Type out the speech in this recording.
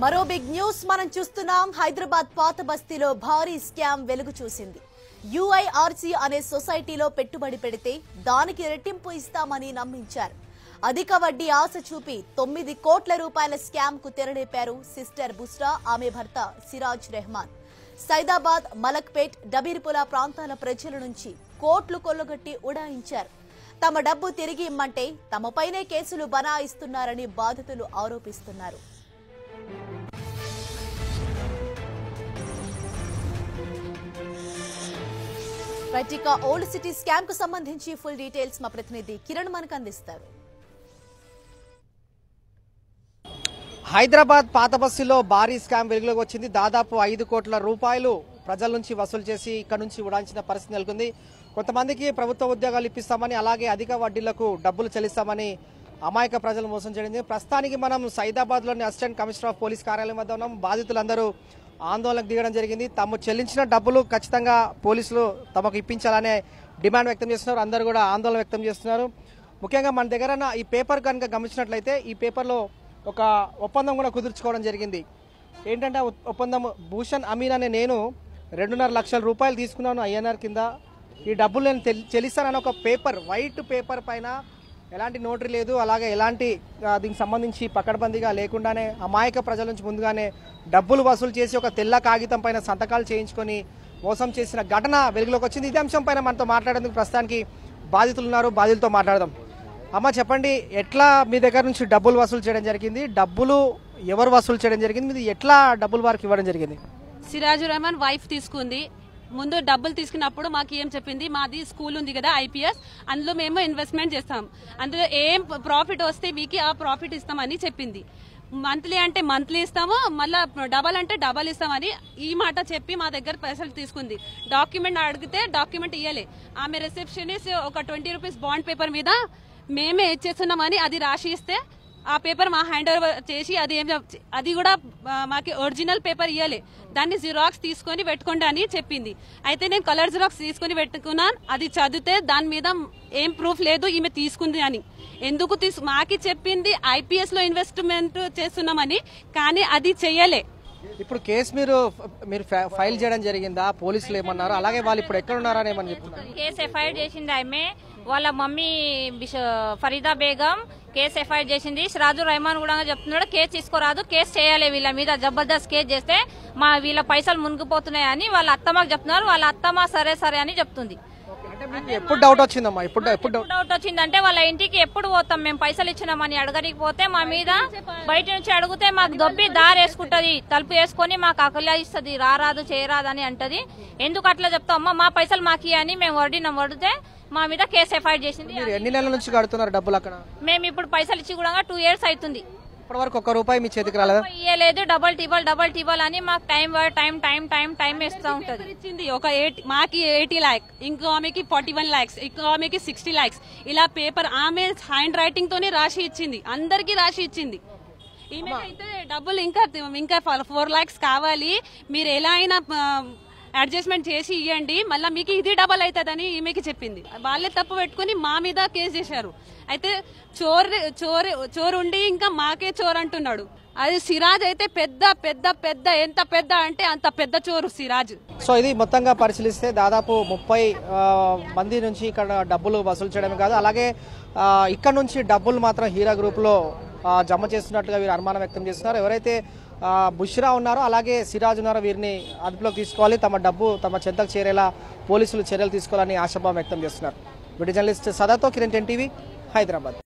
మరో big news మనం చూస్తున్నాం హైదరాబాద్ పాత బస్తీలో భారీ స్కామ్ వెలుగు చూసింది యుఐఆర్సీ అనే సొసైటీలో పెట్టుబడి పెడితే దానికి రెట్టింపు ఇస్తామని నమ్మించారు అధిక వడ్డీ ఆశ చూపి తొమ్మిది కోట్ల రూపాయల స్కామ్ కు తెరలేపారు సిస్టర్ బుస్రా ఆమె భర్త సిరాజ్ రెహమాన్ సైదాబాద్ మలక్పేట్ డబీర్పుల ప్రాంతాల ప్రజల నుంచి కోట్లు కొల్లగొట్టి ఉడాయించారు తమ డబ్బు తిరిగి ఇమ్మంటే తమపైనే కేసులు బనాయిస్తున్నారని బాధితులు ఆరోపిస్తున్నారు రైట్ ఇక ఓల్డ్ సిటీ స్కామ్ కు సంబంధించి ఫుల్ డీటెయిల్స్ మా ప్రతినిధి కిరణ్ మనకు అందిస్తారు హైదరాబాద్ పాత బస్సులో భారీ స్కామ్ వెలుగులోకి వచ్చింది దాదాపు ఐదు కోట్ల రూపాయలు ప్రజల నుంచి వసూలు చేసి ఇక్కడ నుంచి ఉడాయించిన పరిస్థితి నెలకొంది కొంతమందికి ప్రభుత్వ ఉద్యోగాలు ఇప్పిస్తామని అలాగే అధిక వడ్డీలకు డబ్బులు చెల్లిస్తామని అమాయక ప్రజలు మోసం చేయడింది ప్రస్తుతానికి మనం సైదాబాద్లోని అసిస్టెంట్ కమిషనర్ ఆఫ్ పోలీస్ కార్యాలయం వద్ద ఉన్నాం బాధితులందరూ ఆందోళనకు దిగడం జరిగింది తాము చెల్లించిన డబ్బులు ఖచ్చితంగా పోలీసులు తమకు ఇప్పించాలనే డిమాండ్ వ్యక్తం చేస్తున్నారు అందరూ కూడా ఆందోళన వ్యక్తం చేస్తున్నారు ముఖ్యంగా మన దగ్గర ఉన్న ఈ పేపర్ కనుక గమనించినట్లయితే ఈ పేపర్లో ఒక ఒప్పందం కూడా కుదుర్చుకోవడం జరిగింది ఏంటంటే ఆ ఒప్- ఒప్పందం భూషణ్ అమీన్ అనే నేను రెండున్నర లక్షల రూపాయలు తీసుకున్నాను ఐఎన్ఆర్ కింద ఈ డబ్బులు నేను తెల్- చెల్లిస్తానని ఒక పేపర్ వైట్ పేపర్ పైన ఎలాంటి నోటరీ లేదు అలాగే ఎలాంటి ఆ, దీనికి సంబంధించి పకడ్బందీగా లేకుండానే అమాయక ప్రజల నుంచి ముందుగానే డబ్బులు వసూలు చేసి ఒక తెల్ల కాగితం పైన సంతకాలు చేయించుకొని మోసం చేసిన ఘటన వెలుగులోకి వచ్చింది ఇదే అంశం పైన మనతో మాట్లాడేందుకు ప్రస్తుతానికి బాధితులు ఉన్నారు బాధితులతో మాట్లాడదాం అమ్మ చెప్పండి ఎట్లా మీ దగ్గర నుంచి డబ్బులు వసూలు చేయడం జరిగింది డబ్బులు ఎవరు వసూలు చేయడం జరిగింది మీది ఎట్లా డబ్బులు వారికి ఇవ్వడం జరిగింది సిరాజు రెహమాన్ వైఫ్ తీసుకుంది ముందు డబ్బులు తీసుకున్నప్పుడు మాకు ఏం చెప్పింది మాది స్కూల్ ఉంది కదా ఐపీఎస్ అందులో మేము ఇన్వెస్ట్మెంట్ చేస్తాం అందులో ఏం ప్రాఫిట్ వస్తే మీకు ఆ ప్రాఫిట్ ఇస్తామని చెప్పింది మంత్లీ అంటే మంత్లీ ఇస్తాము మళ్ళీ డబల్ అంటే డబల్ ఇస్తామని ఈ మాట చెప్పి మా దగ్గర పైసలు తీసుకుంది డాక్యుమెంట్ అడిగితే డాక్యుమెంట్ ఇవ్వలే ఆమె రిసెప్షనిస్ట్ ఒక ట్వంటీ రూపీస్ బాండ్ పేపర్ మీద మేమే ఇచ్చేస్తున్నామని అది రాసి ఇస్తే ఆ పేపర్ మా హ్యాండ్ ఓవర్ చేసి అది ఏం చెప్- అది కూడా ఆ, మాకి ఒరిజినల్ పేపర్ ఇవ్వలే దాన్ని జిరాక్స్ తీసుకొని పెట్టుకోండి అని చెప్పింది అయితే నేను కలర్ జిరాక్స్ తీసుకొని పెట్టుకున్నాను అది చదివితే దాని మీద ఏం ప్రూఫ్ లేదు ఈమె తీసుకుంది అని ఎందుకు తీసు మాకి చెప్పింది ఐపీఎస్ లో ఇన్వెస్ట్మెంట్ చేస్తున్నామని కానీ అది చెయ్యలే ఇప్పుడు కేసు మీరు మీరు ఫై- ఫైల్ చేయడం జరిగిందా పోలీసులు ఏమన్నారు అలాగే వాళ్ళు ఇప్పుడు ఎక్కడ ఉన్నారని ఏమని చెప్తున్నారు కేసు ఎఫ్ఐఆర్ చేసింది ఆమె వాళ్ళ మమ్మీ బిష- ఫరీదా బేగం కేసు ఎఫ్ఐఆర్ చేసింది సిరాజు రహమాన్ కూడా చెప్తున్నాడు కేసు తీసుకోరాదు కేసు చేయాలి వీళ్ళ మీద జబర్దస్త్ కేసు చేస్తే మా వీళ్ళ పైసలు మునిగిపోతున్నాయని వాళ్ళ అత్తమ్మకి చెప్తున్నారు వాళ్ళ అత్తమ్మ సరే సరే అని చెప్తుంది అంటే మీకు ఎప్పుడు డౌట్ వచ్చిందమ్మా ఇప్పుడు ఎప్పుడు డౌట్ డౌట్ వచ్చిందంటే వాళ్ళ ఇంటికి ఎప్పుడు పోతాం మేము పైసలు ఇచ్చినామని అడగడానికి పోతే మా మీద బయట నుంచి అడిగితే మాకు దొబ్బి దారి వేసుకుంటది తలుపు వేసుకొని మాకు అకలా ఇస్తుంది రారాదు చేయరాదు అని అంటది ఎందుకు అట్లా చెప్తాం అమ్మ మా పైసలు మాకి అని మేము వడినాం వడితే మా మీద కేసు ఎఫ్ఐఆర్ చేసింది మీరు ఎన్ని నెలల నుంచి కడుతున్నారు డబ్బులు అక్కడ మేము ఇప్పుడు పైసలు ఇచ్చి కూడా టూ ఇయర్స్ అవుతుంది ఇప్పటి వరకు ఒక్క రూపాయి మీ చేతికి రాలేదా ఇయ్యలేదు డబల్ టిబల్ డబల్ టిబల్ అని మాకు time time time time time వేస్తూ ఉంటది ఇచ్చింది ఒక ఎయిట్ మాకి ఎయిటీ ల్యాక్ ఇంకో ఆమెకి ఫార్టీ వన్ ల్యాక్స్ ఇంకో ఆమెకి సిక్స్టీ ల్యాక్స్ ఇలా పేపర్ ఆమె హ్యాండ్ రైటింగ్ తోనే రాసి ఇచ్చింది అందరికి రాసి ఇచ్చింది ఈమెకైతే డబ్బులు ఇంకా ఇంకా ఫోర్ ల్యాక్స్ కావాలి మీరు ఎలా అయినా అడ్జస్ట్మెంట్ చేసి ఇవ్వండి మళ్ళీ మీకు ఇది డబల్ అవుతుందని ఈమెకి చెప్పింది వాళ్ళే తప్పు పెట్టుకుని మా మీద కేసు చేశారు అయితే చోర్ చోర్ చోరు ఉండి ఇంకా మాకే చోర్ అంటున్నాడు అది సిరాజ్ అయితే పెద్ద పెద్ద పెద్ద ఎంత పెద్ద అంటే అంత పెద్ద చోరు సిరాజ్ సో ఇది మొత్తంగా పరిశీలిస్తే దాదాపు ముప్పై ఆ, మంది నుంచి ఇక్కడ డబ్బులు వసూలు చేయడమే కాదు అలాగే ఆ, ఇక్కడ నుంచి డబ్బులు మాత్రం హీరా గ్రూప్లో ఆ, జమ చేస్తున్నట్టుగా వీరు అనుమానం వ్యక్తం చేస్తున్నారు ఎవరైతే ఆ, బుష్రా ఉన్నారో అలాగే సిరాజ్ ఉన్నారో వీరిని అదుపులోకి తీసుకోవాలి తమ డబ్బు తమ చెంతకు చేరేలా పోలీసులు చర్యలు తీసుకోవాలని ఆశాభావం వ్యక్తం చేస్తున్నారు వీడియో జర్నలిస్ట్ సదాతో కిరణ్ టెన్ టీవీ హైదరాబాద్